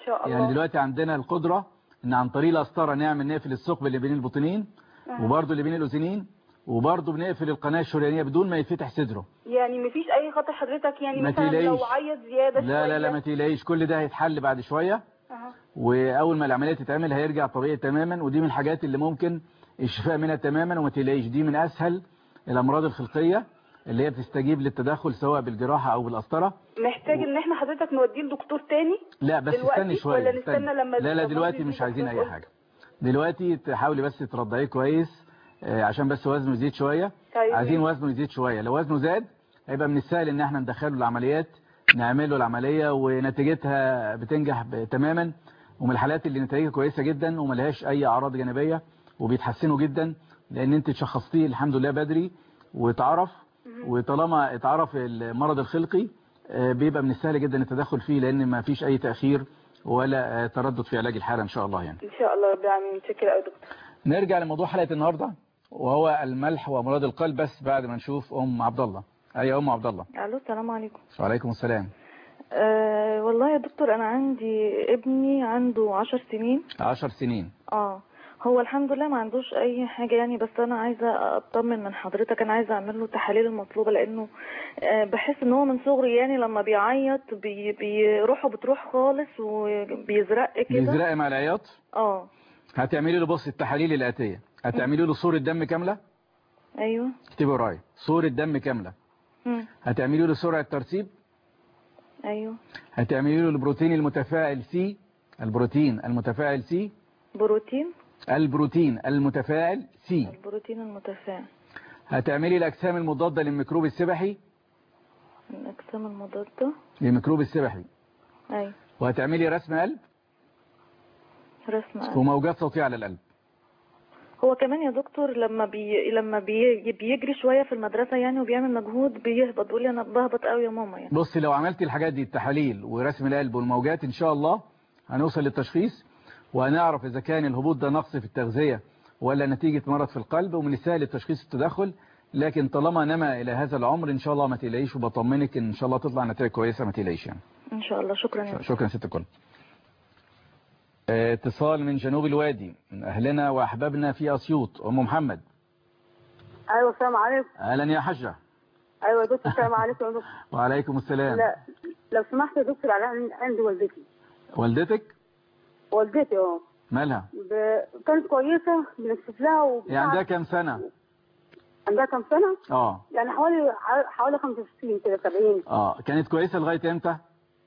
شاء الله يعني دلوقتي عندنا القدرة ان عن طريق القسطره نعمل نقفل الثقب اللي بين البطنين أها. وبرضه اللي بين الاذنين وبرضه بنقفل القناة الشريانية بدون ما يتفتح صدره يعني مفيش اي خطر حضرتك يعني ما مثلا تقلقيش. لو عيط زياده لا لا لا ما شوية؟ تقلقيش كل ده هيتحل بعد شوية أها. واول ما العملية تتعمل هيرجع طبيعي تماما ودي من الحاجات اللي ممكن الشفاء منها تماما وما تقلقيش دي من اسهل الامراض الخلقية اللي هي بتستجيب للتدخل سواء بالجراحة او بالقسطرة محتاج ان احنا حضرتك نوديه لدكتور تاني لا بس دلوقتي استني شوية ولا استني. نستنى لما لا لا الدكتور دلوقتي يجي مش عايزين دكتور؟ اي حاجة دلوقتي تحاولي بس ترضعيه كويس آه، عشان بس وزنه يزيد شوية طيب. عايزين وزنه يزيد شوية لو وزنه زاد هيبقى من السهل ان احنا ندخله العمليات نعمل له العملية ونتيجتها بتنجح ب- تماما ومن الحالات اللي نتائجها كويسة جدا وملهاش اي اعراض جانبية وبيتحسنوا جدا لان انت شخصتيه الحمد لله بدري واتعرف وطالما اتعرف المرض الخلقي آه، بيبقى من السهل جدا التدخل فيه لان ما فيش اي تأخير ولا آه، تردد في علاج الحالة ان شاء الله يعني ان شاء الله رب العالمين متشكره قوي دكتور نرجع لموضوع حلقة النهاردة وهو الملح وامراض القلب بس بعد ما نشوف ام عبد الله اي ام عبد الله الو السلام عليكم وعليكم السلام أه والله يا دكتور انا عندي ابني عنده عشر سنين عشر سنين اه هو الحمد لله ما عندوش اي حاجه يعني بس انا عايزه اطمن من حضرتك انا عايزه اعمل له التحاليل المطلوبه لانه آه، بحس ان هو من صغري يعني لما بيعيط بي بيروحه بتروح خالص وبيزرق كده بيزرق مع العياط اه هتعملي له بص التحاليل الآتية هتعملي له صورة دم كاملة ايوه اكتبي ورايا صورة دم كاملة مم. هتعملي له سرعة ترسيب ايوه هتعملي له البروتين المتفاعل سي البروتين المتفاعل سي بروتين البروتين المتفاعل سي البروتين المتفاعل هتعملي الأجسام المضادة للميكروب السبحي الاجسام المضاده للميكروب السبحي ايوه وهتعملي رسم قلب رسم قلب. وموجات صوتية على القلب هو كمان يا دكتور لما بي... لما بي... بيجري شويه في المدرسه يعني وبيعمل مجهود بيهبط بيقول لي انا بهبط قوي يا ماما يعني بصي لو عملتي الحاجات دي التحاليل ورسم القلب والموجات ان شاء الله هنوصل للتشخيص وهنعرف اذا كان الهبوط ده نقص في التغذية ولا نتيجة مرض في القلب ومن السهل التشخيص التدخل لكن طالما نما الى هذا العمر ان شاء الله ما تقلقيش وبطمنك ان شاء الله تطلع نتائج كويسة ما تقلقيش يعني ان شاء الله شكرا يا شكرا ست الكل آه، اتصال من جنوب الوادي من اهلنا واحبابنا في اسيوط ام محمد ايوه السلام عليكم اهلا يا حجة ايوه يا دكتور السلام عليكم يا دكتور وعليكم السلام لا لو سمحت يا دكتور على عندي والدتي والدتك والدتي اه مالها ب... كانت كويسه بنكشف لها وبتاع- يعني عندها كام سنة عندها كام سنه؟ اه يعني حوالي حوالي 65 كده 70 اه كانت كويسة لغاية امتى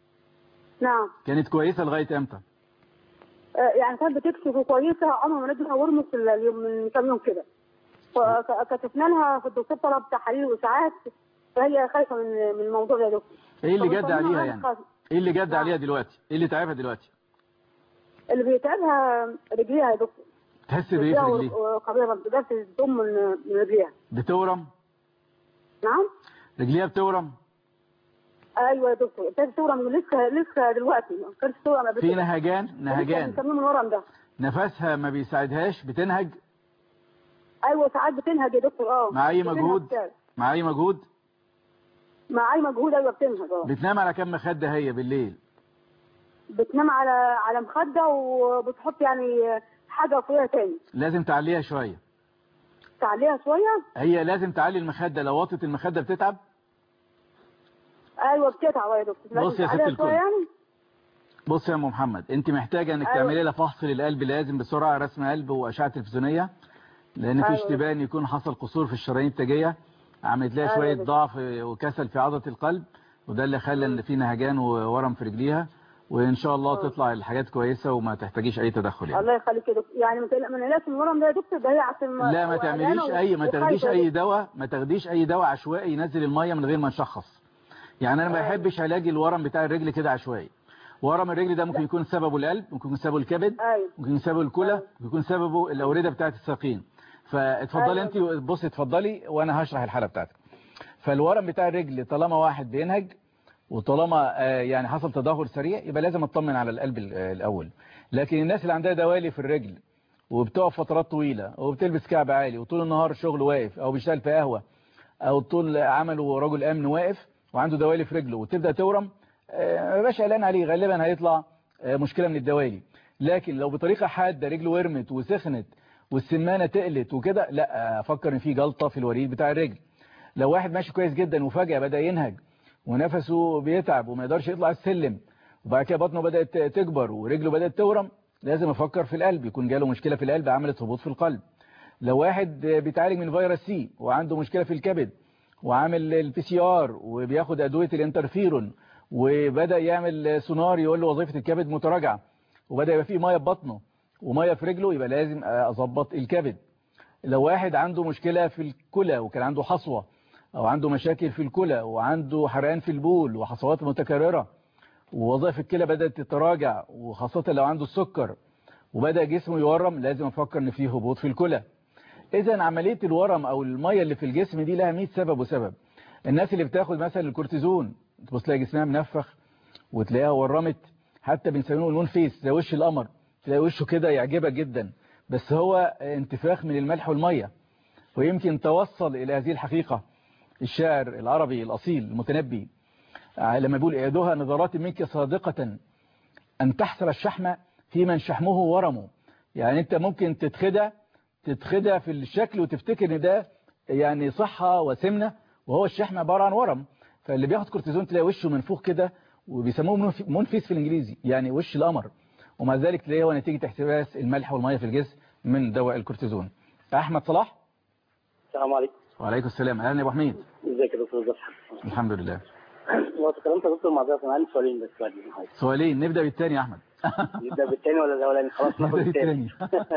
نعم كانت كويسة لغاية امتى آه، يعني كانت بتكشف كويسه عمرها ما نجمها ورمت اليوم من كام يوم كده فكشفنا لها في الدكتور طلب تحاليل واشاعات فهي خايفه من من الموضوع ده يا دكتور ايه اللي طب جد طمنها عليها على يعني الخاص. ايه اللي جد عليها دلوقتي ايه اللي تعبها دلوقتي اللي بيتعبها رجليها يا دكتور تحس بايه في رجليها وقبيله ما بتقدرش تضم من من رجليها بتورم نعم رجليها بتورم ايوه يا دكتور ابتدت تورم لسه لسه دلوقتي ما كانتش تورم قبل في كده. نهجان لسه نهجان بنسميه من الورم ده نفسها ما بيساعدهاش بتنهج ايوه ساعات بتنهج يا دكتور اه مع اي بتنهج مجهود فعلا. مع اي مجهود مع اي مجهود ايوه بتنهج اه بتنام على كم مخدة هي بالليل بتنام على على مخده وبتحط يعني حاجه فوقيها تاني لازم تعليها شوية تعليها شويه هي لازم تعلي المخدة لو وطت المخدة بتتعب ايوه بتتعب يا دكتور لازم بص يا ست تعليها الكل. شوية يعني بص يا ام محمد انت محتاجة انك أيوة. تعملي لها فحص للقلب لازم بسرعة رسم قلب واشعة تلفزيونية لان في أيوة. اشتباه ان يكون حصل قصور في الشرايين التاجية عملت لها أيوة شوية بس. ضعف وكسل في عضلة القلب وده اللي خلى ان في نهجان وورم في رجليها وان شاء الله آه. تطلع الحاجات كويسة وما تحتاجيش اي تدخل يعني الله يخليك يا دكتور يعني ما تقلق- ما نقلقش من الورم ده يا دكتور ده هي عشان لا ما تعمليش اي ما تاخديش اي دواء ما تاخديش اي دواء عشوائي ينزل المية من غير ما نشخص يعني انا ما أيوة. بحبش علاج الورم بتاع الرجل كده عشوائي ورم الرجل ده ممكن يكون سببه القلب ممكن يكون سببه الكبد ايوه ممكن يكون سببه الكلى ممكن يكون سببه الاورده بتاعه الساقين فاتفضلي أيوة. انت بصي اتفضلي وانا هشرح الحاله بتاعتك فالورم بتاع الرجل طالما واحد بينهج وطالما آه، يعني حصل تدهور سريع يبقى لازم اطمن على القلب ال- آه، الاول لكن الناس اللي عندها دوالي في الرجل وبتقف فترات طويله وبتلبس كعب عالي وطول النهار شغل واقف او بيشتغل في قهوه او طول عمله رجل امن واقف وعنده دوالي في رجله وتبدا تورم آه، ما يبقاش قلقان عليه غالبا هيطلع آه، مشكلة من الدوالي لكن لو بطريقة حادة رجله ورمت وسخنت والسمانة تقلت وكده لا افكر ان في جلطة في الوريد بتاع الرجل لو واحد ماشي كويس جدا وفجأة بدأ ينهج ونفسه بيتعب وما يقدرش يطلع السلم وبعد كده بطنه بدأت تكبر ورجله بدأت تورم لازم افكر في القلب يكون جاله مشكلة في القلب عملت هبوط في القلب لو واحد بيتعالج من فيروس سي وعنده مشكلة في الكبد وعامل البي سي ار وبياخد ادويه الانترفيرون وبدا يعمل سونار يقول له وظيفه الكبد متراجعه وبدا يبقى فيه ميه في بطنه وميه في رجله يبقى لازم اظبط الكبد لو واحد عنده مشكله في الكلى وكان عنده حصوه او عنده مشاكل في الكلى وعنده حرقان في البول وحصوات متكرره ووظائف الكلى بدات تتراجع وخاصه لو عنده السكر وبدا جسمه يورم لازم افكر ان فيه هبوط في الكلى اذا عمليه الورم او الميه اللي في الجسم دي لها 100 سبب وسبب الناس اللي بتاخد مثلا الكورتيزون تبص تلاقي جسمها منفخ وتلاقيها ورمت حتى بنسميه اللون فيس زي وش القمر تلاقي وشه كده يعجبك جدا بس هو انتفاخ من الملح والميه ويمكن توصل الى هذه الحقيقه الشاعر العربي الاصيل المتنبي لما بيقول اعدها نظرات منك صادقه ان تحسر الشحم في من شحمه ورمه يعني انت ممكن تتخدع تتخدع في الشكل وتفتكر ان ده يعني صحة وسمنة وهو الشحم عبارة عن ورم فاللي بياخد كورتيزون تلاقي وشه منفوخ كده وبيسموه منفيس في الانجليزي يعني وش القمر ومع ذلك تلاقيه هو نتيجة احتباس الملح والمية في الجسم من دواء الكورتيزون احمد صلاح السلام عليكم وعليكم السلام اهلا يا ابو حميد ازيك يا دكتور زفر الحمد لله لو تكلمت يا دكتور مع ضيف انا عندي سؤالين بس بعد سؤالين نبدا بالثاني يا احمد نبدا بالثاني ولا الاولاني خلاص ناخد الثاني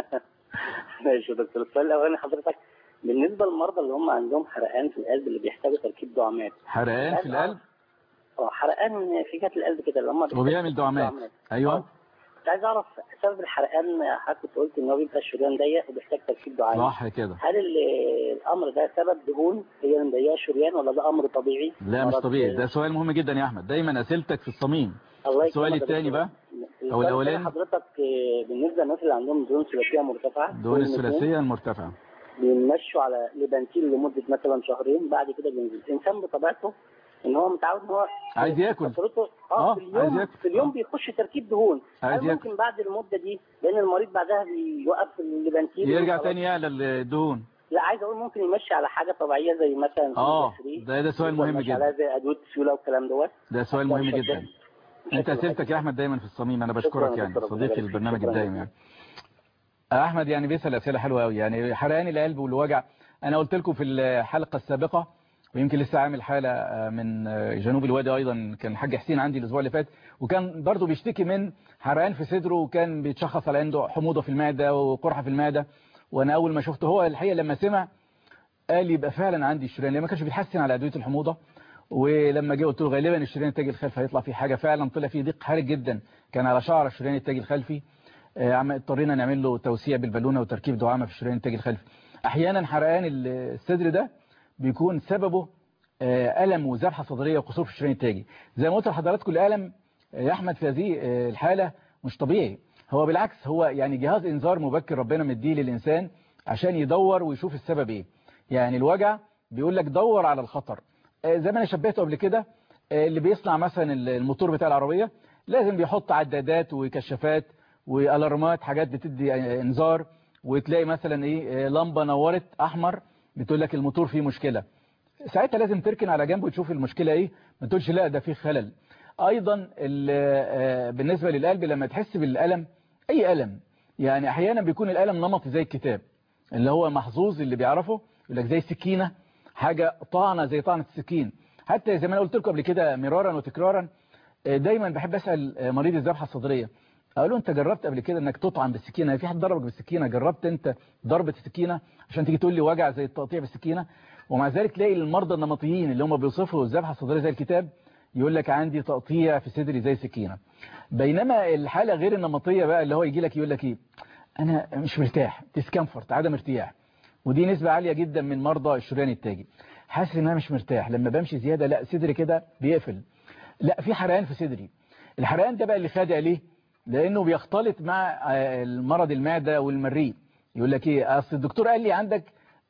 ماشي يا دكتور السؤال الاولاني حضرتك بالنسبه للمرضى اللي هم عندهم حرقان في القلب اللي بيحتاجوا تركيب دعامات حرقان في القلب اه حرقان في جهه القلب كده اللي هم وبيعمل دعامات ايوه كنت عايز اعرف سبب الحرقان حضرتك قلت ان هو بيبقى الشريان ضيق وبيحتاج تركيب دعامات صح كده هل الامر ده سبب دهون هي اللي مضيقه الشريان ولا ده امر طبيعي لا مش طبيعي ده سؤال مهم جدا يا احمد دايما اسئلتك في الصميم الله السؤال الثاني بقى او الاولاني حضرتك بالنسبه للناس اللي عندهم دهون ثلاثيه مرتفعه دهون الثلاثيه المرتفعه بيمشوا على لبنتين لمده مثلا شهرين بعد كده بينزل الانسان بطبيعته ان هو متعود ان هو عايز ياكل فترته اه في اليوم ياكل. في اليوم بيخش تركيب دهون عايز هل ممكن بعد المده دي لان المريض بعدها بيوقف اللبنتين يرجع تاني يعلى الدهون لا عايز اقول ممكن يمشي على حاجه طبيعيه زي مثلا اه ده ده سؤال مهم جدا على زي ادويه السيوله والكلام دوت ده سؤال مهم جدا انت اسئلتك يا احمد دايما في الصميم انا بشكرك يعني صديقي البرنامج الدائم يعني احمد يعني بيسال اسئله حلوه قوي يعني حرقان القلب والوجع انا قلت لكم في الحلقه السابقه ويمكن لسه عامل حالة من جنوب الوادي أيضا كان الحاج حسين عندي الأسبوع اللي فات وكان برضه بيشتكي من حرقان في صدره وكان بيتشخص على عنده حموضة في المعدة وقرحة في المعدة وأنا أول ما شفته هو الحقيقة لما سمع قال لي يبقى فعلا عندي الشريان لما ما كانش بيتحسن على أدوية الحموضة ولما جه قلت له غالبا الشريان التاجي الخلفي هيطلع فيه حاجة فعلا طلع فيه ضيق حارج جدا كان على شعر الشريان التاجي الخلفي اضطرينا نعمل له توسيع بالبالونة وتركيب دعامة في الشريان التاجي الخلفي أحيانا حرقان الصدر ده بيكون سببه ألم وذبحة صدرية وقصور في الشريان التاجي زي ما قلت لحضراتكم الألم يا أحمد في هذه الحالة مش طبيعي هو بالعكس هو يعني جهاز إنذار مبكر ربنا مديه للإنسان عشان يدور ويشوف السبب إيه يعني الوجع بيقول لك دور على الخطر زي ما أنا شبهته قبل كده اللي بيصنع مثلا الموتور بتاع العربية لازم بيحط عدادات وكشافات والارمات حاجات بتدي انذار وتلاقي مثلا ايه لمبه نورت احمر بتقول لك الموتور فيه مشكله ساعتها لازم تركن على جنب وتشوف المشكله ايه ما تقولش لا ده فيه خلل ايضا بالنسبه للقلب لما تحس بالالم اي الم يعني احيانا بيكون الالم نمطي زي الكتاب اللي هو محظوظ اللي بيعرفه يقول لك زي السكينه حاجه طعنه زي طعنه السكين حتى زي ما انا قلت لكم قبل كده مرارا وتكرارا دايما بحب اسال مريض الذبحه الصدريه اقول له انت جربت قبل كده انك تطعن بالسكينه في حد ضربك بالسكينه جربت انت ضربه السكينه عشان تيجي تقول لي وجع زي التقطيع بالسكينه ومع ذلك تلاقي المرضى النمطيين اللي هم بيوصفوا الذبحه الصدريه زي الكتاب يقول لك عندي تقطيع في صدري زي سكينه بينما الحاله غير النمطيه بقى اللي هو يجي لك يقول لك ايه انا مش مرتاح ديسكمفورت عدم ارتياح ودي نسبه عاليه جدا من مرضى الشريان التاجي حاسس ان انا مش مرتاح لما بمشي زياده لا صدري كده بيقفل لا في حرقان في صدري الحرقان ده بقى اللي خادع ليه لانه بيختلط مع المرض المعدة والمريء يقول لك ايه اصل الدكتور قال لي عندك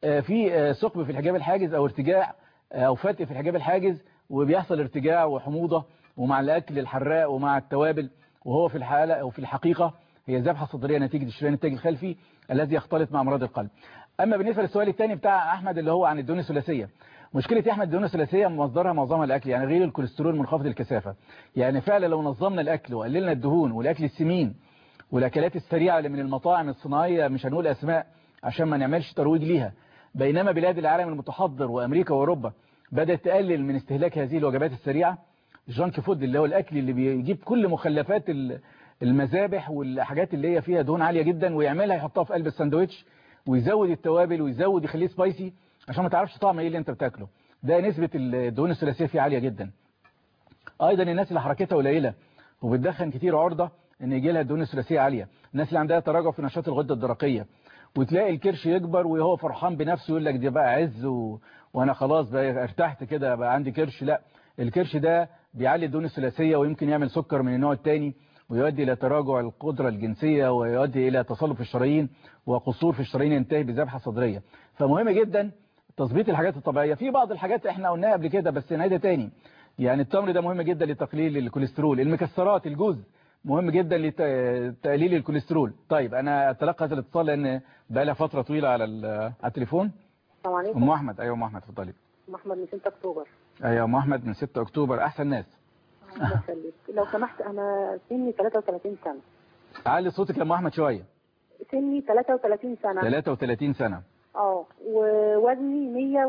في ثقب في الحجاب الحاجز او ارتجاع او فتق في الحجاب الحاجز وبيحصل ارتجاع وحموضة ومع الاكل الحراق ومع التوابل وهو في الحالة وفي الحقيقة هي ذبحة صدرية نتيجة الشريان التاجي الخلفي الذي يختلط مع أمراض القلب أما بالنسبة للسؤال الثاني بتاع أحمد اللي هو عن الدهون الثلاثية مشكلة يا أحمد الدهون الثلاثية مصدرها معظمها الأكل يعني غير الكوليسترول منخفض الكثافة يعني فعلا لو نظمنا الأكل وقللنا الدهون والأكل السمين والأكلات السريعة اللي من المطاعم الصناعية مش هنقول أسماء عشان ما نعملش ترويج ليها بينما بلاد العالم المتحضر وأمريكا وأوروبا بدأت تقلل من استهلاك هذه الوجبات السريعة الجانك فود اللي هو الأكل اللي بيجيب كل مخلفات المذابح والحاجات اللي هي فيها دهون عالية جدا ويعملها يحطها في قلب الساندوتش ويزود التوابل ويزود يخليه سبايسي عشان ما تعرفش طعم ايه اللي انت بتاكله ده نسبة الدهون الثلاثية فيه عالية جدا ايضا الناس اللي حركتها قليلة وبتدخن كتير عرضة ان يجي لها الدهون الثلاثية عالية الناس اللي عندها تراجع في نشاط الغدة الدرقية وتلاقي الكرش يكبر وهو فرحان بنفسه يقول لك دي بقى عز و... وانا خلاص بقى ارتحت كده بقى عندي كرش لا الكرش ده بيعلي الدهون الثلاثية ويمكن يعمل سكر من النوع الثاني ويؤدي إلى تراجع القدرة الجنسية ويؤدي إلى تصلب في الشرايين وقصور في الشرايين ينتهي بذبحة صدرية فمهم جدا تظبيط الحاجات الطبيعية في بعض الحاجات احنا قلناها قبل كده بس نعيدها تاني يعني التمر ده مهم جدا لتقليل الكوليسترول المكسرات الجوز مهم جدا لتقليل الكوليسترول طيب انا اتلقى هذا الاتصال لان بقى لها فترة طويلة على على التليفون السلام عليكم ام احمد ايوه ام احمد اتفضلي ام احمد من 6 اكتوبر ايوه ام احمد من 6 اكتوبر احسن ناس الله يخليك لو سمحت انا سني 33 سنة علي صوتك يا ام احمد شوية سني 33 سنة 33 سنة اه ووزني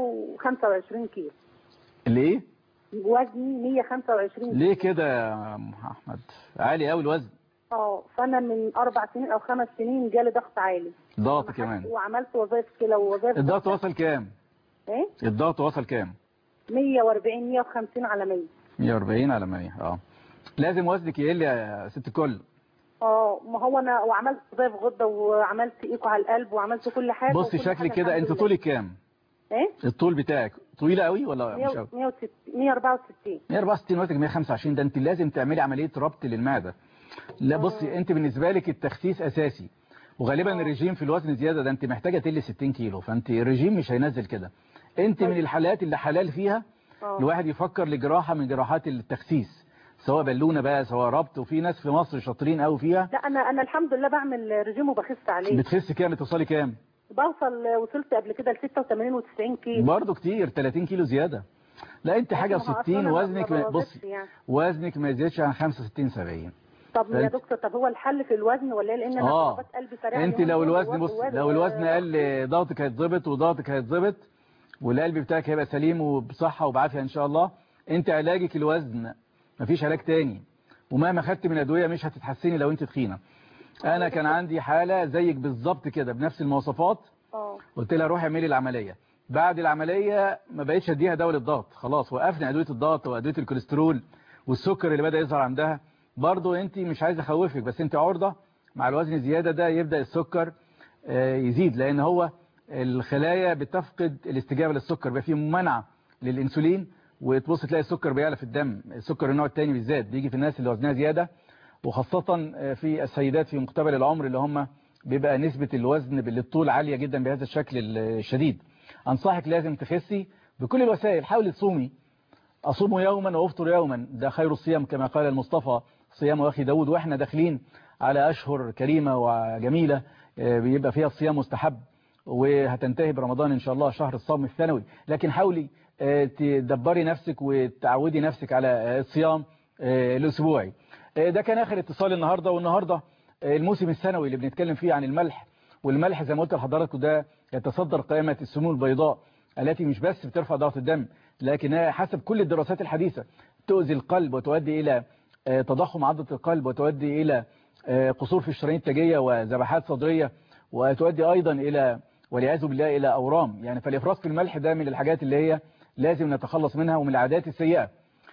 125 كيلو ليه وزني 125 ليه كده يا ام احمد عالي قوي الوزن اه فانا من اربع سنين او خمس سنين جالي ضغط عالي ضغط كمان وعملت وظائف كلى ووظائف الضغط وصل كام ايه الضغط وصل كام 140 150 على 100 140 على 100 اه لازم وزنك يقل يا ست الكل اه ما هو انا وعملت وظائف غده وعملت ايكو على القلب وعملت كل حاجه بصي شكلك كده انت طولك كام ايه الطول بتاعك طويله قوي ولا مش قوي 160 164 164 وزنك 125 ده انت لازم تعملي عمليه ربط للمعده لا بصي انت بالنسبه لك التخسيس اساسي وغالبا الرجيم في الوزن زياده ده انت محتاجه تقل 60 كيلو فانت الرجيم مش هينزل كده انت من الحالات اللي حلال فيها الواحد يفكر لجراحه من جراحات التخسيس سواء بالونه بقى سواء ربط وفي ناس في مصر شاطرين قوي فيها لا انا انا الحمد لله بعمل رجيم وبخس عليه بتخس كام بتوصلي كام بوصل وصلت قبل كده ل 86 و90 كيلو برضه كتير 30 كيلو زياده لا انت حاجه و60 وزنك بص يعني. وزنك ما يزيدش عن 65 70 طب يا دكتور طب هو الحل في الوزن ولا ايه لان انا آه. ضغط قلبي سريع انت لو الوزن بص لو الوزن قل ضغطك هيتظبط وضغطك هيتظبط والقلب بتاعك هيبقى سليم وبصحه وبعافيه ان شاء الله انت علاجك الوزن مفيش علاج تاني ومهما خدت من ادويه مش هتتحسني لو انت تخينه انا كان عندي حاله زيك بالظبط كده بنفس المواصفات قلت لها روحي اعملي العمليه بعد العمليه ما بقتش اديها دواء للضغط خلاص وقفنا ادويه الضغط وادويه الكوليسترول والسكر اللي بدا يظهر عندها برضه انت مش عايز اخوفك بس انت عرضه مع الوزن الزياده ده يبدا السكر يزيد لان هو الخلايا بتفقد الاستجابه للسكر بقى في منع للانسولين وتبص تلاقي السكر بيعلى في الدم السكر النوع الثاني بالذات بيجي في الناس اللي وزنها زياده وخاصه في السيدات في مقتبل العمر اللي هم بيبقى نسبه الوزن للطول عاليه جدا بهذا الشكل الشديد انصحك لازم تخسي بكل الوسائل حاولي تصومي اصوم يوما وافطر يوما ده خير الصيام كما قال المصطفى صيام اخي داود واحنا داخلين على اشهر كريمه وجميله بيبقى فيها الصيام مستحب وهتنتهي برمضان ان شاء الله شهر الصوم الثانوي لكن حاولي تدبري نفسك وتعودي نفسك على الصيام الاسبوعي ده كان اخر اتصال النهارده والنهارده الموسم السنوي اللي بنتكلم فيه عن الملح والملح زي ما قلت لحضراتكم ده يتصدر قائمه السموم البيضاء التي مش بس بترفع ضغط الدم لكنها حسب كل الدراسات الحديثة تؤذي القلب وتؤدي إلى تضخم عضلة القلب وتؤدي إلى قصور في الشرايين التاجية وذبحات صدرية وتؤدي أيضا إلى والعياذ بالله إلى أورام يعني فالإفراط في الملح ده من الحاجات اللي هي لازم نتخلص منها ومن العادات السيئة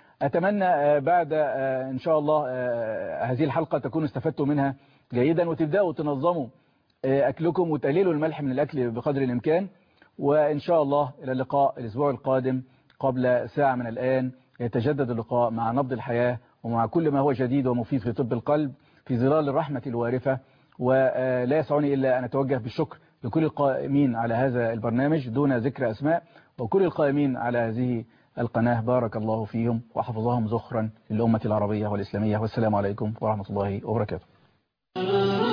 أتمنى بعد إن شاء الله هذه الحلقة تكونوا استفدتوا منها جيدا وتبدأوا تنظموا أكلكم وتقللوا الملح من الأكل بقدر الإمكان وإن شاء الله إلى اللقاء الأسبوع القادم قبل ساعة من الآن يتجدد اللقاء مع نبض الحياة ومع كل ما هو جديد ومفيد في طب القلب في ظلال الرحمة الوارفة ولا يسعني إلا أن أتوجه بالشكر لكل القائمين على هذا البرنامج دون ذكر أسماء وكل القائمين على هذه القناة بارك الله فيهم وحفظهم زخرا للأمة العربية والإسلامية والسلام عليكم ورحمة الله وبركاته